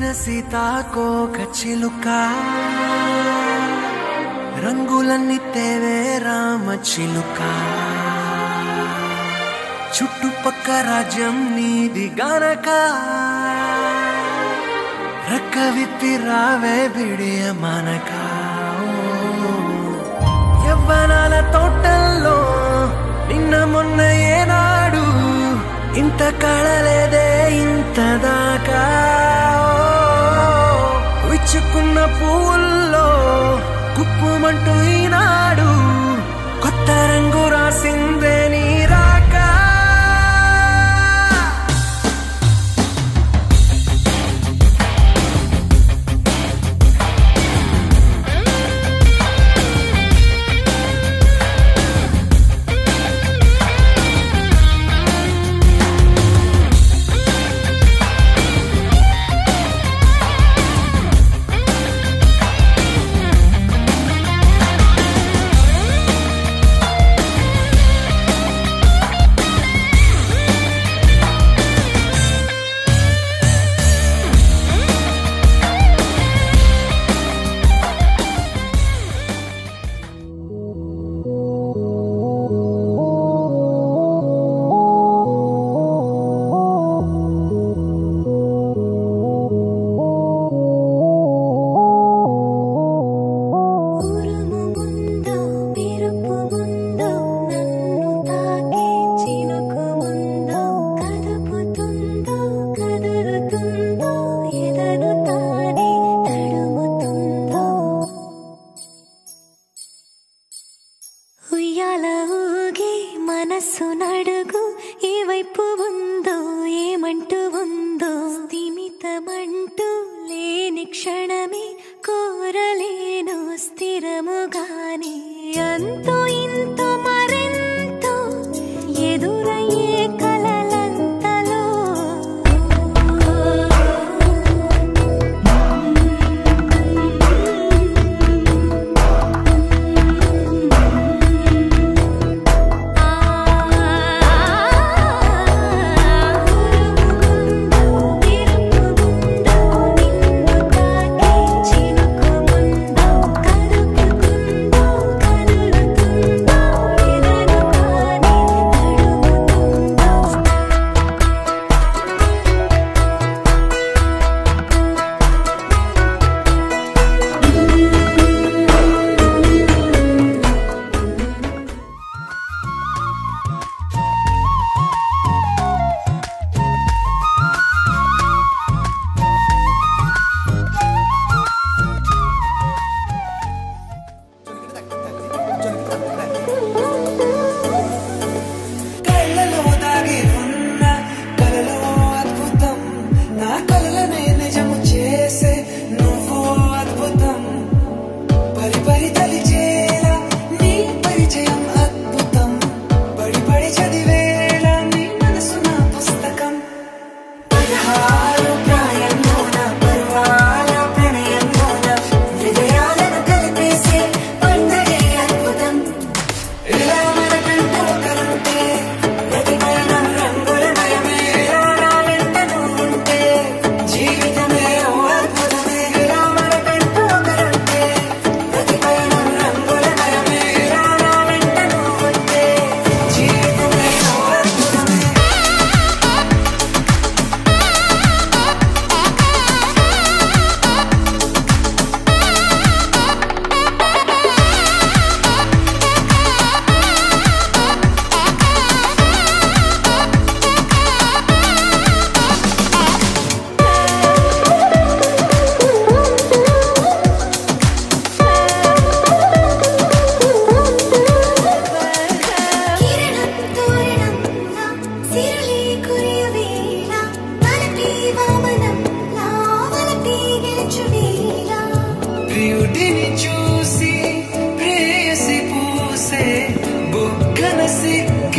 పూసిన సీతాకోక చిలుక రంగులన్నీ తేవే రామ చిలుక చుట్టుపక్క రాజ్యం నీది గనక రక్క విప్పి రావే బిడియ మనక యవ్వనాల తోటల్లో నిన్న మొన్న ఏనాడు ఇంత కళలేదే ఇంత దాకా విచ్చుకున్న పువ్వుల్లో కుప్పుమంటూ ఈనాడు కొత్త రంగు రాసిందే నీ రాక ఉరుము ముందు మెరుపు ముందు నన్ను తాకే చినుకు ముందు కదుపుతుందో కదులుతుందో ఎదను తానే తడుముతుందో ఉయ్యాల ఊగి మనస్సు నడుగు ఏ వైపు ఉందో ఏమంటూ ఉందో స్థిమితమంటూ లేని క్షణమే కోరలేను స్థిరముగానే అంతో ఇంతో మరెంతో ఎదురయ్యే కలలంతలో కళ్ళలో దాగి ఉన్న కలలో అద్భుతం నా కలలనే నిజము చేసే నువ్వు అద్భుతం పరి పరి తలిచేలా నీ పరిచయం అద్భుతం పడి పడి చదివేలా నీ మనసు నా పుస్తకం పదహారు ప్రాయంలోన పర్వాల ప్రణయంలోన హృదయాలను కలిపేసే పండగే అద్భుతం ఇలా మనకంటూ ఒకరుంటే ప్రతిపయన రంగుల మయమే ఇలా నా వెంట నువ్వుంటే జీవితమే ఓ అద్భుతమే ఇలా మనకంటూ ఒకరుంటే ప్రతిపయన రంగుల మయమే ఇలా నా వెంట నువ్వుంటే జీవితమే ఓ అద్భుతమే కిరణం తోరణంలా సిరులే కురియవేళ తలపి వామనంలా వలపి గెలుచువేళ ప్రియుడిని చూసి ప్రేయసి పూసే బుగ్గన సిగ్గు